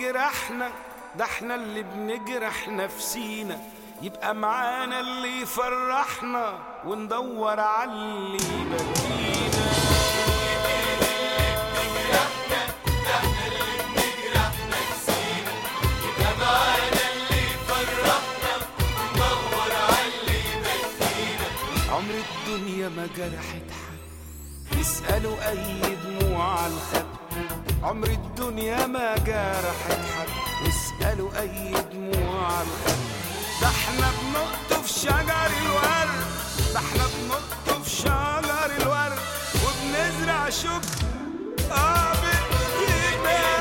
بيجرحنا ده احنا اللي بنجرح نفسينا يبقى معانا اللي يفرحنا وندور على اللي يبكينا عمر الدنيا ما جرحت حد يسألوا أي دموع على الخد عمر الدنيا ما جرحت حد يسألوا أي دموع على الخد ده احنا بنقطف شجر الورد ده احنا بنقطف شجر الورد وبنزرع شكر اه بالإيمان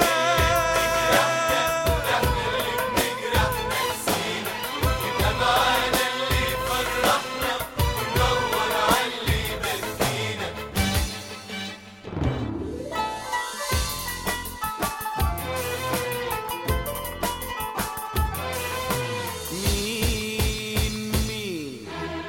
مين مين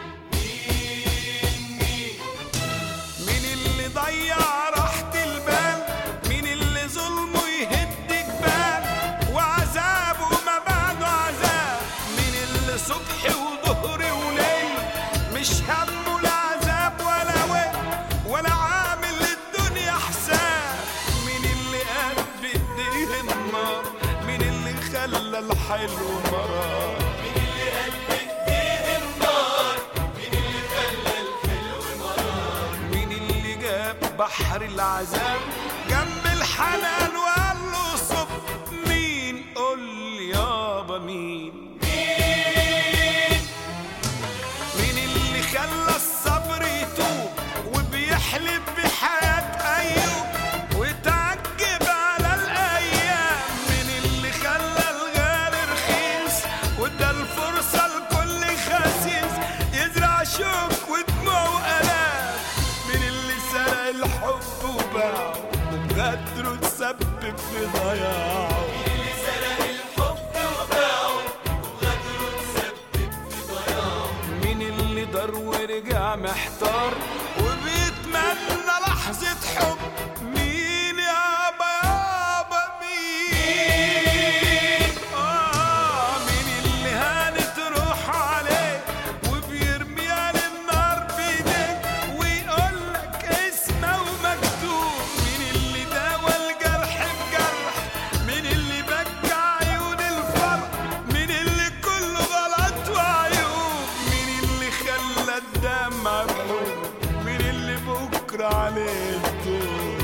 مين اللي ضيع راحة البال مين اللي ظلمه يهد جبال وعذابه ما بعده عذاب مين اللي صبح وظهر وليل مش همه العذاب ولا ويل ولا عامل للدنيا حساب مين اللي قال بايديه النار مين اللي خلى الحلو مرار مين اللي جاب بحر العذاب جنب الحنان وقال له صب مين قول لي يابا مين مين اللي خلى الصبر يتوب وبيحلف بحياة أيوب وتعجب على الأيام مين اللي خلى الغالي رخيص وده الفرصة لكل خسيس يزرع شوك ودموع وآلام مين اللي سرق الحب وباعه وبغدره تسبب في ضياعه مين اللي دار ورجع محتار وبيتمنى لحظة حب مين يابا يابا مين آه مين اللي هانت روح عليه وبيرميها للنار بيديه ويقول لك اسمه ومكتوب مين اللي داوى الجرح بجرح مين اللي بكى عيون الفرح مين اللي كله غلط وعيوب مين اللي خلى الدمع بحب مين اللي بكره عليه الدور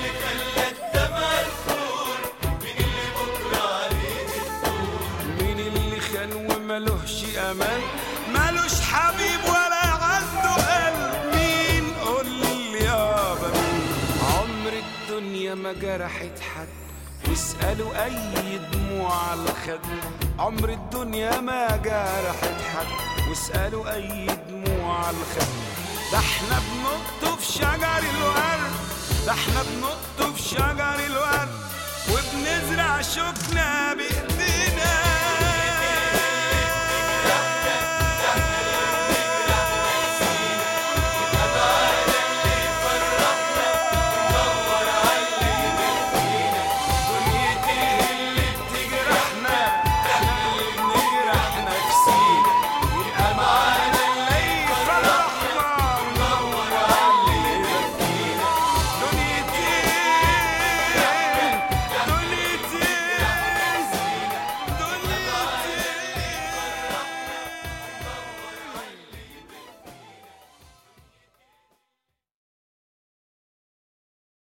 مين اللي خان وملوش امان ملوش حبيب ولا عنده قلب مين قول لي يابا مين عمر الدنيا ما جرحت حد واسألوا أي دموع على الخد عمر الدنيا ما جرحت حد واسألوا أي دموع على الخد ده احنا بنقطف شجر الورد ده احنا بنقطف شجر الورد وبنزرع شوكنا